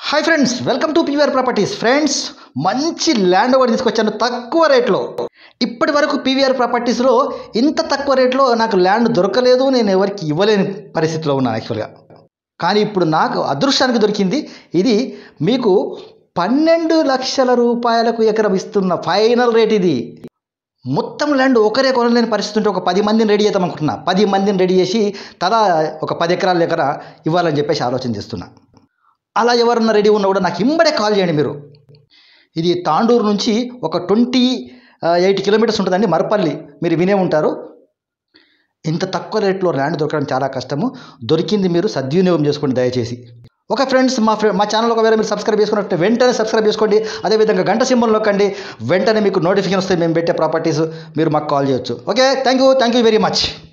hi friends welcome to PVR properties friends మంచి land ఒకటి తీసుకొచ్చాను తక్కువ రేట్లో ఇప్పటి వరకు పీవీఆర్ ప్రాపర్టీస్లో ఇంత తక్కువ రేట్లో నాకు ల్యాండ్ దొరకలేదు నేను ఎవరికి ఇవ్వలేని పరిస్థితిలో ఉన్నాను యాక్చువల్గా కానీ ఇప్పుడు నాకు అదృష్టానికి దొరికింది ఇది మీకు పన్నెండు లక్షల రూపాయలకు ఎకరం ఇస్తున్న ఫైనల్ రేట్ ఇది మొత్తం ల్యాండ్ ఒకరే కొనలేని పరిస్థితి ఉంటే ఒక పది మందిని రెడీ చేద్దాం అనుకుంటున్నా పది మందిని రెడీ చేసి తలా ఒక పది ఎకరాల ఎకర ఇవ్వాలని చెప్పేసి ఆలోచన చేస్తున్నా అలా ఎవరన్నా రెడీ ఉన్నా కూడా నాకు ఇంబడే కాల్ చేయండి మీరు ఇది తాండూరు నుంచి ఒక ట్వంటీ ఎయిట్ కిలోమీటర్స్ ఉంటుందండి మరపల్లి మీరు వినే ఉంటారు ఇంత తక్కువ రేట్లో ల్యాండ్ దొరకడం చాలా కష్టము దొరికింది మీరు సద్వినియోగం చేసుకోండి దయచేసి ఒక ఫ్రెండ్స్ మా ఫ్రెండ్ మా ఛానల్ ఒకవేళ మీరు సబ్స్క్రైబ్ చేసుకున్నట్టు వెంటనే సబ్స్క్రైబ్ చేసుకోండి అదేవిధంగా గంట సింబల్ నొక్కండి వెంటనే మీకు నోటిఫికేషన్ వస్తాయి మేము పెట్టే ప్రాపర్టీస్ మీరు మాకు కాల్ చేయొచ్చు okay thank you thank you very much